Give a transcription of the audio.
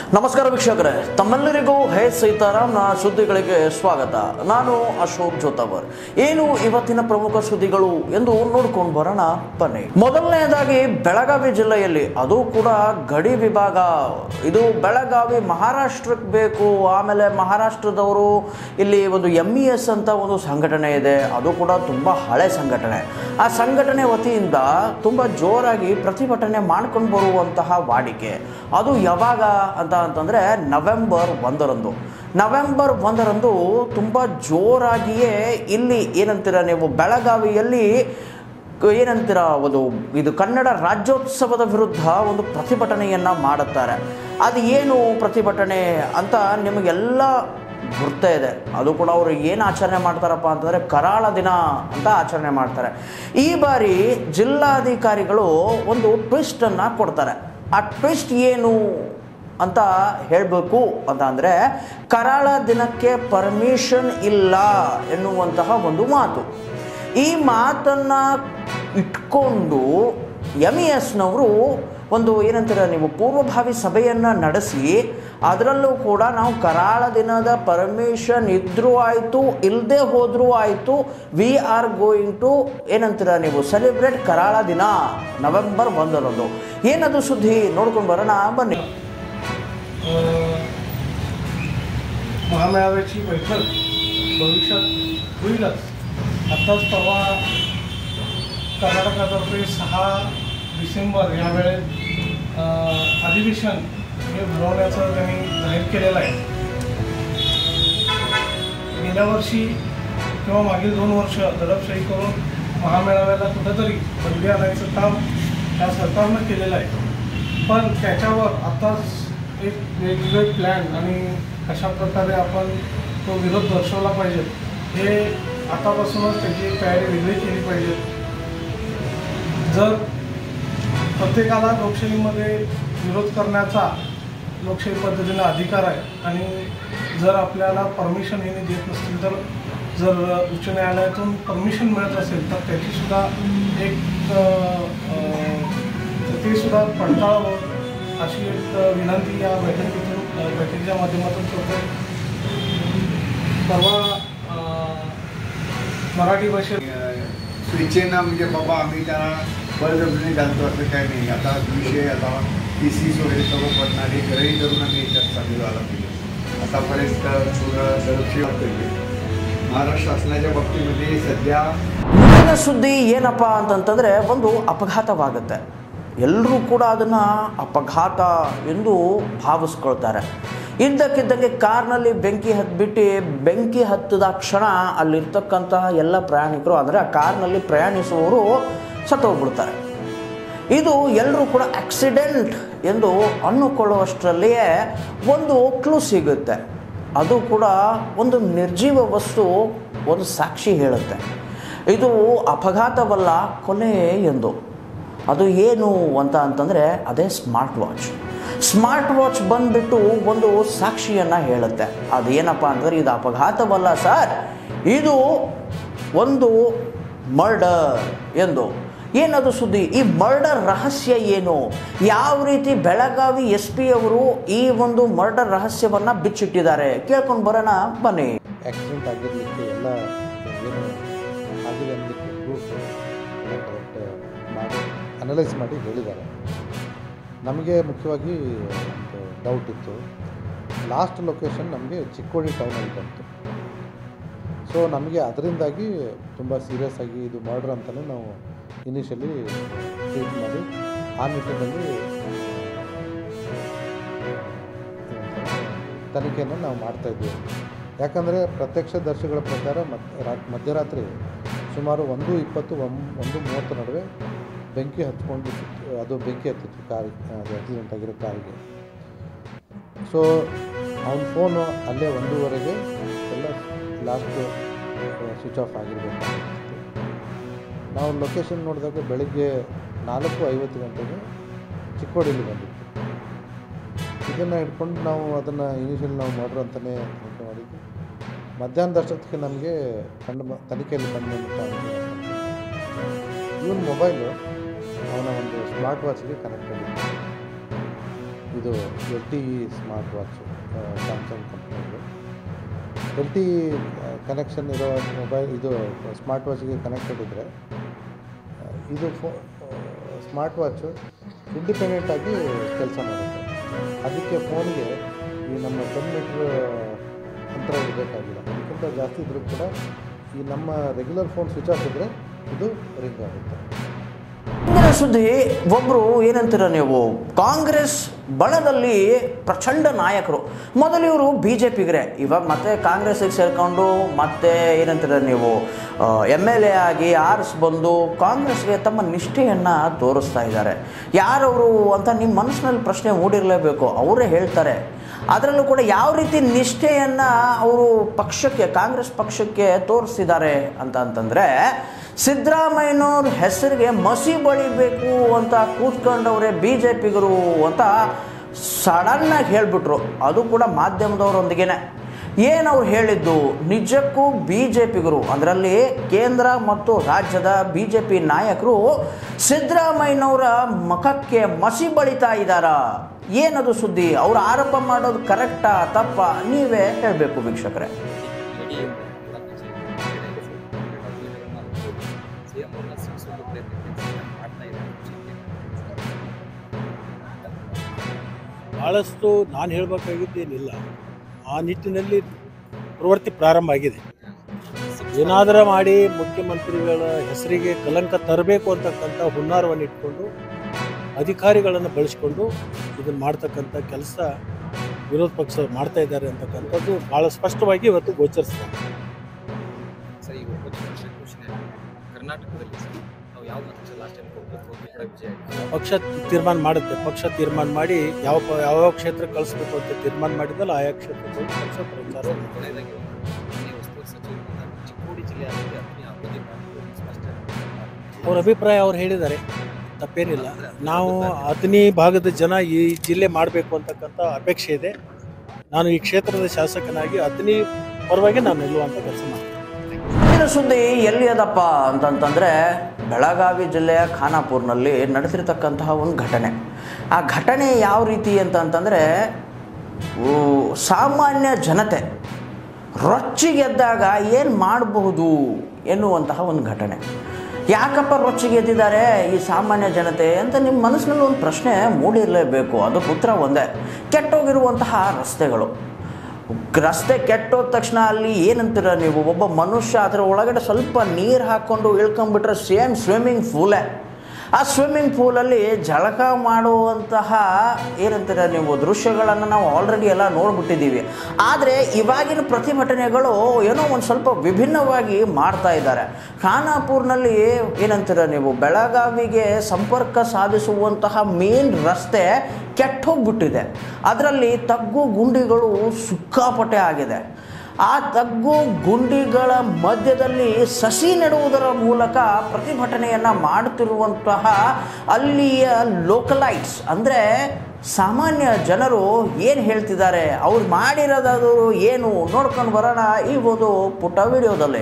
ನಮಸ್ಕಾರ ವೀಕ್ಷಕರೇ ತಮ್ಮೆಲ್ಲರಿಗೂ ಹೇ ಸೀತಾರಾಮ್ನ ಸುದ್ದಿಗಳಿಗೆ ಸ್ವಾಗತ ನಾನು ಅಶೋಕ್ ಜೋತಾವರ್ ಏನು ಇವತ್ತಿನ ಪ್ರಮುಖ ಸುದ್ದಿಗಳು ಎಂದು ನೋಡ್ಕೊಂಡು ಬರೋಣ ಬನ್ನಿ ಮೊದಲನೆಯದಾಗಿ ಬೆಳಗಾವಿ ಜಿಲ್ಲೆಯಲ್ಲಿ ಅದು ಕೂಡ ಗಡಿ ವಿಭಾಗ ಇದು ಬೆಳಗಾವಿ ಮಹಾರಾಷ್ಟ್ರಕ್ಕೆ ಬೇಕು ಆಮೇಲೆ ಮಹಾರಾಷ್ಟ್ರದವರು ಇಲ್ಲಿ ಒಂದು ಎಂ ಇ ಎಸ್ ಅಂತ ಒಂದು ಸಂಘಟನೆ ಇದೆ ಅದು ಕೂಡ ತುಂಬ ಹಳೆ ಸಂಘಟನೆ ಆ ಸಂಘಟನೆ ವತಿಯಿಂದ ತುಂಬ ಜೋರಾಗಿ ಪ್ರತಿಭಟನೆ ಮಾಡ್ಕೊಂಡು ಬರುವಂತಹ ವಾಡಿಕೆ ಅದು ಯಾವಾಗ ಅಂತ ಅಂತಂದರೆ ನವೆಂಬರ್ ಒಂದರಂದು ನವೆಂಬರ್ ಒಂದರಂದು ತುಂಬ ಜೋರಾಗಿಯೇ ಇಲ್ಲಿ ಏನಂತೀರ ನೀವು ಬೆಳಗಾವಿಯಲ್ಲಿ ಕ- ಏನಂತೀರ ಒಂದು ಇದು ಕನ್ನಡ ರಾಜ್ಯೋತ್ಸವದ ವಿರುದ್ಧ ಒಂದು ಪ್ರತಿಭಟನೆಯನ್ನು ಮಾಡುತ್ತಾರೆ ಅದು ಏನು ಪ್ರತಿಭಟನೆ ಅಂತ ನಿಮಗೆಲ್ಲ ಗುರ್ತೇ ಇದೆ ಅದು ಕೂಡ ಅವರು ಏನು ಆಚರಣೆ ಮಾಡ್ತಾರಪ್ಪ ಅಂತಂದರೆ ಕರಾಳ ದಿನ ಅಂತ ಆಚರಣೆ ಮಾಡ್ತಾರೆ ಈ ಬಾರಿ ಜಿಲ್ಲಾಧಿಕಾರಿಗಳು ಒಂದು ಟ್ವಿಸ್ಟನ್ನು ಕೊಡ್ತಾರೆ ಆ ಟ್ವಿಸ್ಟ್ ಏನು ಅಂತ ಹೇಳಬೇಕು ಅಂತ ಅಂದರೆ ಕರಾಳ ದಿನಕ್ಕೆ ಪರ್ಮಿಷನ್ ಇಲ್ಲ ಎನ್ನುವಂತಹ ಒಂದು ಮಾತು ಈ ಮಾತನ್ನು ಇಟ್ಕೊಂಡು ಎಮ್ ಇ ಎಸ್ನವರು ಒಂದು ಏನಂತೀರ ನೀವು ಪೂರ್ವಭಾವಿ ಸಭೆಯನ್ನು ನಡೆಸಿ ಅದರಲ್ಲೂ ಕೂಡ ನಾವು ಕರಾಳ ದಿನದ ಪರ್ಮಿಷನ್ ಇದ್ದರೂ ಆಯಿತು ಇಲ್ಲದೆ ಹೋದರೂ ಆಯಿತು ವಿ ಆರ್ ಗೋಯಿಂಗ್ ಟು ಏನಂತೀರ ನೀವು ಸೆಲೆಬ್ರೇಟ್ ಕರಾಳ ದಿನ ನವೆಂಬರ್ ಒಂದರಂದು ಏನದು ಸುದ್ದಿ ನೋಡ್ಕೊಂಡು ಬರೋಣ ಬನ್ನಿ अ, महामेळाव्याची बैठक भविष्यात होईलच आत्ताच परवा कर्नाटकातर्फे सहा डिसेंबर या वेळेत अ, अधिवेशन हे भरवण्याचं त्यांनी जाहीर केलेलं आहे गेल्या वर्षी किंवा मागील दोन वर्ष दडपशाही करून महामेळाव्याला कुठंतरी बंदी आणायचं काम या सरकारनं केलेलं आहे पण त्याच्यावर आताच एक वेगवेगळे प्लॅन आणि कशा प्रकारे आपण तो विरोध दर्शवला पाहिजे हे आतापासूनच त्याची तयारी वेगळी केली पाहिजे जर प्रत्येकाला लोकशाहीमध्ये विरोध करण्याचा लोकशाही पद्धतीने अधिकार आहे आणि जर आपल्याला परमिशन हे देत नसतील तर जर उच्च न्यायालयातून परमिशन मिळत असेल तर त्याचीसुद्धा एक अ, अ, ते सुद्धा पडताळावं अशी एक अ, विनंती या बैठकीतून अ, बैठकीच्या माध्यमातून करतो परवा अ, मराठी भाषेत स्वेच्छेनं म्हणजे बाबा आम्ही त्यांना बळजबरीने घालतो असं काही नाही आता विषय आता टी सीज वगैरे सर्व पडणार हे घरही करून आम्ही याच्यात चालू झाला पाहिजे आतापर्यंत थोडं दरक्षी करतोय महाराष्ट्र शासनाच्या बाबतीमध्ये सध्या ಮುಂದಿನ ಸುದ್ದಿ ಏನಪ್ಪ ಅಂತಂತಂದರೆ ಒಂದು ಅಪಘಾತವಾಗುತ್ತೆ ಎಲ್ಲರೂ ಕೂಡ ಅದನ್ನು ಅಪಘಾತ ಎಂದು ಭಾವಿಸ್ಕೊಳ್ತಾರೆ ಇದ್ದಕ್ಕಿದ್ದಂಗೆ ಕಾರ್ನಲ್ಲಿ ಬೆಂಕಿ ಹತ್ಬಿಟ್ಟು ಬೆಂಕಿ ಹತ್ತಿದ ಕ್ಷಣ ಅಲ್ಲಿರ್ತಕ್ಕಂತಹ ಎಲ್ಲ ಪ್ರಯಾಣಿಕರು ಅಂದರೆ ಆ ಕಾರ್ನಲ್ಲಿ ಪ್ರಯಾಣಿಸುವವರು ಸತ್ತೋಗ್ಬಿಡ್ತಾರೆ ಇದು ಎಲ್ಲರೂ ಕೂಡ ಆಕ್ಸಿಡೆಂಟ್ ಎಂದು ಅನ್ನುಕೊಳ್ಳುವಷ್ಟರಲ್ಲಿಯೇ ಒಂದು ಕ್ಲೂ ಸಿಗುತ್ತೆ ಅದು ಕೂಡ ಒಂದು ನಿರ್ಜೀವ ವಸ್ತು ಒಂದು ಸಾಕ್ಷಿ ಹೇಳುತ್ತೆ ಇದು ಅಪಘಾತವಲ್ಲ ಕೊಲೆ ಎಂದು ಅದು ಏನು ಅಂತ ಅಂತಂದರೆ ಅದೇ ಸ್ಮಾರ್ಟ್ ವಾಚ್ ಸ್ಮಾರ್ಟ್ ವಾಚ್ ಬಂದುಬಿಟ್ಟು ಒಂದು ಸಾಕ್ಷಿಯನ್ನು ಹೇಳುತ್ತೆ ಅದು ಏನಪ್ಪ ಅಂತಂದರೆ ಇದು ಅಪಘಾತವಲ್ಲ ಸರ್ ಇದು ಒಂದು ಮರ್ಡರ್ ಎಂದು ಏನದು ಸುದ್ದಿ ಈ ಮರ್ಡರ್ ರಹಸ್ಯ ಏನು ಯಾವ ರೀತಿ ಬೆಳಗಾವಿ ಎಸ್ ಪಿ ಅವರು ಈ ಒಂದು ಮರ್ಡರ್ ರಹಸ್ಯವನ್ನು ಬಿಚ್ಚಿಟ್ಟಿದ್ದಾರೆ ಕೇಳ್ಕೊಂಡು ಬರೋಣ ಬನ್ನಿ ಆಕ್ಸಿಡೆಂಟ್ ಆಗಿರಲಿಕ್ಕೆ ಎಲ್ಲ ಏನು ಆಗಿದೆ ಅನ್ನಲಿಕ್ಕೆ ಪ್ರೂಫ್ ಎಲ್ಲ ಕರೆಕ್ಟ್ ಮಾಡಿ ಅನಲೈಸ್ ಮಾಡಿ ಹೇಳಿದ್ದಾರೆ ನಮಗೆ ಮುಖ್ಯವಾಗಿ ಒಂದು ಡೌಟ್ ಇತ್ತು ಲಾಸ್ಟ್ ಲೊಕೇಶನ್ ನಮಗೆ ಚಿಕ್ಕೋಡಿ ಟೌನಲ್ಲಿ ಬಂತು ಸೊ ನಮಗೆ ಅದರಿಂದಾಗಿ ತುಂಬ ಸೀರಿಯಸ್ ಆಗಿ ಇದು ಮರ್ಡರ್ ಅಂತಲೇ ನಾವು ಇನಿಷಿಯಲಿ ಟ್ರೀಟ್ ಮಾಡಿ ಆ ನಿಟ್ಟಿನಲ್ಲಿ ತನಿಖೆಯನ್ನು ನಾವು ಮಾಡ್ತಾಯಿದ್ವಿ ಯಾಕಂದರೆ ಪ್ರತ್ಯಕ್ಷದರ್ಶಿಗಳ ಪ್ರಕಾರ ಮತ್ ರಾ- ಮಧ್ಯರಾತ್ರಿ ಸುಮಾರು ಒಂದು ಇಪ್ಪತ್ತು ಒಂ ಒಂದು ಮೂವತ್ತು ನಡುವೆ ಬೆಂಕಿ ಹತ್ಕೊಂಡು ಸುತ್ತು- ಅದು ಬೆಂಕಿ ಹತ್ತಿತ್ತು ಕಾರಿ ಅದು ಆಕ್ಸಿಡೆಂಟ್ ಆಗಿರೋ ಕಾರಿಗೆ ಸೊ ಅವನ ಫೋನು ಅಲ್ಲೇ ಒಂದೂವರೆಗೆ ಎಲ್ಲ ಲಾಸ್ಟ್ ಸ್ವಿಚ್ ಆಫ್ ಆಗಿರಬೇಕು ನಾವು ಲೊಕೇಶನ್ ನೋಡಿದಾಗ ಬೆಳಿಗ್ಗೆ ನಾಲ್ಕು ಐವತ್ತು ಗಂಟೆಗೆ ಚಿಕ್ಕೋಡಿಯಲ್ಲಿ ಬಂದಿತ್ತು ಇದನ್ನು ಹಿಡ್ಕೊಂಡು ನಾವು ಅದನ್ನು ಇನಿಷಿಯಲ್ ನಾವು ಮಾಡ್ರು ಅಂತಲೇ ತನಿಖೆ ಮಾಡಿದ್ವಿ ಮಧ್ಯಾಹ್ನದಷ್ಟೊತ್ತಿಗೆ ನಮಗೆ ಕಂಡು ಬ- ತನಿಖೆಯಲ್ಲಿ ಬಂದಂಥ ಇವನ್ ಮೊಬೈಲು ಅವನ ಒಂದು ಸ್ಮಾರ್ಟ್ ವಾಚ್ಗೆ ಕನೆಕ್ಟ್ ಆಗಿತ್ತು ಇದು L T smart watch Samsung ಕಂಪ್ನಿದು ಎಲ್ ಟಿ ಕನೆಕ್ಷನ್ ಇರೋ ಮೊಬೈಲ್ ಇದು ಸ್ಮಾರ್ಟ್ ವಾಚ್ಗೆ ಕನೆಕ್ಟೆಡ್ ಇದ್ದರೆ ಇದು ಫೋ ಸ್ಮಾರ್ಟ್ ವಾಚು ಇಂಡಿಪೆಂಡೆಂಟಾಗಿ ಕೆಲಸ ಮಾಡುತ್ತೆ ಅದಕ್ಕೆ ಫೋನ್ಗೆ ಈ ನಮ್ಮ ಟೆನ್ ಮೀಟ್ರ್ ಅಂತರ ಇರಬೇಕಾಗಿಲ್ಲ ಅದಕ್ಕಿಂತ ಜಾಸ್ತಿ ಇದ್ರೂ ಕೂಡ ಈ ನಮ್ಮ ರೆಗ್ಯುಲರ್ ಫೋನ್ ಸ್ವಿಚ್ ಆಫ್ ಇದ್ದರೆ ಇದು ರಿಂಗ್ ಆಗುತ್ತೆ ಇಂದಿನ ಸುದ್ದಿ ಒಬ್ಬರು ಏನಂತೀರ ನೀವು ಕಾಂಗ್ರೆಸ್ ಬಣದಲ್ಲಿ ಪ್ರಚಂಡ ನಾಯಕರು ಮೊದಲು ಇವರು ಬಿ ಜೆ ಪಿಗರೆ ಇವಾಗ ಮತ್ತೆ ಕಾಂಗ್ರೆಸ್ಸಿಗೆ ಸೇರಿಕೊಂಡು ಮತ್ತೆ ಏನಂತೀರ ನೀವು ಎಮ್ ಎಲ್ ಎ ಆಗಿ ಆರ್ಸ್ ಬಂದು ಕಾಂಗ್ರೆಸ್ಗೆ ತಮ್ಮ ನಿಷ್ಠೆಯನ್ನು ತೋರಿಸ್ತಾ ಇದ್ದಾರೆ ಯಾರವರು ಅಂತ ನಿಮ್ಮ ಮನಸ್ಸಿನಲ್ಲಿ ಪ್ರಶ್ನೆ ಮೂಡಿರಲೇಬೇಕು ಅವರೇ ಹೇಳ್ತಾರೆ ಅದರಲ್ಲೂ ಕೂಡ ಯಾವ ರೀತಿ ನಿಷ್ಠೆಯನ್ನು ಅವರು ಪಕ್ಷಕ್ಕೆ ಕಾಂಗ್ರೆಸ್ ಪಕ್ಷಕ್ಕೆ ತೋರಿಸಿದ್ದಾರೆ ಅಂತ ಅಂತಂದರೆ ಸಿದ್ದರಾಮಯ್ಯನವ್ರ ಹೆಸರಿಗೆ ಮಸಿ ಬಳಿಬೇಕು ಅಂತ ಕೂತ್ಕೊಂಡವ್ರೆ ಬಿ ಜೆ ಪಿಗರು ಅಂತ ಸಡನ್ನಾಗಿ ಹೇಳಿಬಿಟ್ರು ಅದು ಕೂಡ ಮಾಧ್ಯಮದವರೊಂದಿಗೇನೆ ಏನು ಅವ್ರು ಹೇಳಿದ್ದು ನಿಜಕ್ಕೂ ಬಿ ಜೆ ಪಿಗರು ಅದರಲ್ಲಿ ಕೇಂದ್ರ ಮತ್ತು ರಾಜ್ಯದ ಬಿ ಜೆ ಪಿ ನಾಯಕರು ಸಿದ್ದರಾಮಯ್ಯನವರ ಮುಖಕ್ಕೆ ಮಸಿ ಬಳಿತಾ ಇದ್ದಾರಾ ಏನದು ಸುದ್ದಿ ಅವ್ರು ಆರೋಪ ಮಾಡೋದು ಕರೆಕ್ಟಾ ತಪ್ಪಾ ನೀವೇ ಹೇಳಬೇಕು ವೀಕ್ಷಕರೇ ಇಡೀ ಸಿಎಂ ಅವ್ರನ್ನ ಸಿಗಿಸೋದು ಪ್ರಯತ್ನ ಮಾಡ್ತಾ ಇದ್ದಾರೆ ಭಾಳಷ್ಟು ನಾನು ಹೇಳಬೇಕಾಗಿದ್ದೇನಿಲ್ಲ ಆ ನಿಟ್ಟಿನಲ್ಲಿ ಪ್ರವೃತ್ತಿ ಪ್ರಾರಂಭ ಆಗಿದೆ ಏನಾದರೂ ಮಾಡಿ ಮುಖ್ಯಮಂತ್ರಿಗಳ ಹೆಸರಿಗೆ ಕಲಂಕ ತರಬೇಕು ಅಂತಕ್ಕಂಥ ಹುನ್ನಾರವನ್ನು ಇಟ್ಕೊಂಡು ಅಧಿಕಾರಿಗಳನ್ನು ಬಳಸಿಕೊಂಡು ಇದನ್ನು ಮಾಡ್ತಕ್ಕಂಥ ಕೆಲಸ ವಿರೋಧ ಪಕ್ಷ ಮಾಡ್ತಾ ಇದ್ದಾರೆ ಅಂತಕ್ಕಂಥದ್ದು ಭಾಳ ಸ್ಪಷ್ಟವಾಗಿ ಇವತ್ತು ಗೋಚರಿಸ್ತಾರೆ ಸರ್ ಈಗ ಒಂಬತ್ತು ವರ್ಷ ಘೋಷಣೆ ಕರ್ನಾಟಕದಲ್ಲಿ ಸರ್ ನಾವು ಯಾವ ಪಕ್ಷ ಲಾಸ್ಟ್ ಟೈಮ್ ಹೋಗ್ಬೇಕು ಈ ಕಡೆ ವಿಜಯ ಆಗಿದೆ. ಪಕ್ಷ ತೀರ್ಮಾನ ಮಾಡುತ್ತೆ ಪಕ್ಷ ತೀರ್ಮಾನ ಮಾಡಿ ಯಾವ ಪ- ಯಾವ್ಯಾವ ಕ್ಷೇತ್ರ ಕಳಿಸ್ಬೇಕು ಅಂತ ತೀರ್ಮಾನ ಮಾಡಿದಲ್ಲ ಆಯಾ ಕ್ಷೇತ್ರದಲ್ಲಿ ಪಕ್ಷ ಪ್ರಚಾರ ಮಾಡ್ತಾರೆ. ಕೊನೆಯದಾಗಿ ಒಂದು ಮನೆ ಉಸ್ತುವಾರಿ ಸಚಿವರು ಬಂದಾಗ ಚಿಕ್ಕೋಡಿ ಜಿಲ್ಲೆ ಆಗುತ್ತೆ ಅಗ್ನಿ ಅಭಿವೃದ್ಧಿ ಮಾಡಬೇಕು ಸ್ಪಷ್ಟ ಅವ್ರ ಅಭಿಪ್ರಾಯ ಅವ್ರು ಹೇಳಿದ್ದಾರೆ ತಪ್ಪೇನಿಲ್ಲ ನಾವು ಅಥಣಿ ಭಾಗದ ಜನ ಈ ಜಿಲ್ಲೆ ಮಾಡಬೇಕು ಅಂತಕ್ಕಂಥ ಅಪೇಕ್ಷೆ ಇದೆ ನಾನು ಈ ಕ್ಷೇತ್ರದ ಶಾಸಕನಾಗಿ ಅಥಣಿ ಪರವಾಗಿ ನಾನು ನಿಲ್ಲುವಂಥ ಕೆಲಸ ಮಾಡ್ತೀನಿ ಇಂದಿನ ಸುದ್ದಿ ಎಲ್ಲಿ ಅದಪ್ಪ ಅಂತಂತಂದರೆ ಬೆಳಗಾವಿ ಜಿಲ್ಲೆಯ ಖಾನಾಪುರ್ನಲ್ಲಿ ನಡೆದಿರ್ತಕ್ಕಂತಹ ಒಂದು ಘಟನೆ ಆ ಘಟನೆ ಯಾವ ರೀತಿ ಅಂತಂತಂದರೆ ಊ, ಸಾಮಾನ್ಯ ಜನತೆ ರೊಚ್ಚಿಗೆದ್ದಾಗ ಏನು ಮಾಡಬಹುದು ಎನ್ನುವಂತಹ ಒಂದು ಘಟನೆ ಯಾಕಪ್ಪ ರೊಚ್ಚಿಗೆದ್ದಿದ್ದಾರೆ ಈ ಸಾಮಾನ್ಯ ಜನತೆ ಅಂತ ನಿಮ್ಮ ಮನಸ್ಸಿನಲ್ಲಿ ಒಂದು ಪ್ರಶ್ನೆ ಮೂಡಿರಲೇಬೇಕು ಅದಕ್ಕೆ ಉತ್ತರ ಒಂದೇ ಕೆಟ್ಟೋಗಿರುವಂತಹ ರಸ್ತೆಗಳು ರಸ್ತೆ ಕೆಟ್ಟೋದ ತಕ್ಷಣ ಅಲ್ಲಿ ಏನಂತೀರ ನೀವು ಒಬ್ಬ ಮನುಷ್ಯ ಅದರ ಒಳಗಡೆ ಸ್ವಲ್ಪ ನೀರು ಹಾಕ್ಕೊಂಡು ಇಳ್ಕೊಂಬಿಟ್ರೆ ಸೇಮ್ ಸ್ವಿಮ್ಮಿಂಗ್ ಪೂಲೇ ಆ ಸ್ವಿಮ್ಮಿಂಗ್ ಪೂಲಲ್ಲಿ ಜಳಕ ಮಾಡುವಂತಹ ಏನಂತೀರ ನೀವು ದೃಶ್ಯಗಳನ್ನು ನಾವು ಆಲ್ರೆಡಿ ಎಲ್ಲ ನೋಡ್ಬಿಟ್ಟಿದ್ದೀವಿ ಆದರೆ ಇವಾಗಿನ ಪ್ರತಿಭಟನೆಗಳು ಏನೋ ಒಂದು ಸ್ವಲ್ಪ ವಿಭಿನ್ನವಾಗಿ ಮಾಡ್ತಾ ಇದ್ದಾರೆ ಖಾನಾಪುರ್ನಲ್ಲಿ ಏನಂತೀರ ನೀವು ಬೆಳಗಾವಿಗೆ ಸಂಪರ್ಕ ಸಾಧಿಸುವಂತಹ ಮೇನ್ ರಸ್ತೆ ಕೆಟ್ಟ ಹೋಗ್ಬಿಟ್ಟಿದೆ ಅದರಲ್ಲಿ ತಗ್ಗು ಗುಂಡಿಗಳು ಸಿಕ್ಕಾಪಟ್ಟೆ ಆಗಿದೆ ಆ ತಗ್ಗು ಗುಂಡಿಗಳ ಮಧ್ಯದಲ್ಲಿ ಸಸಿ ನೆಡುವುದರ ಮೂಲಕ ಪ್ರತಿಭಟನೆಯನ್ನು ಮಾಡುತ್ತಿರುವಂತಹ ಅಲ್ಲಿಯ ಲೋಕಲೈಟ್ಸ್ ಅಂದರೆ ಸಾಮಾನ್ಯ ಜನರು ಏನು ಹೇಳ್ತಿದ್ದಾರೆ ಅವ್ರು ಮಾಡಿರೋದಾದ್ರು ಏನು ನೋಡ್ಕೊಂಡು ಬರೋಣ ಈ ಒಂದು ಪುಟ್ಟ ವಿಡಿಯೋದಲ್ಲಿ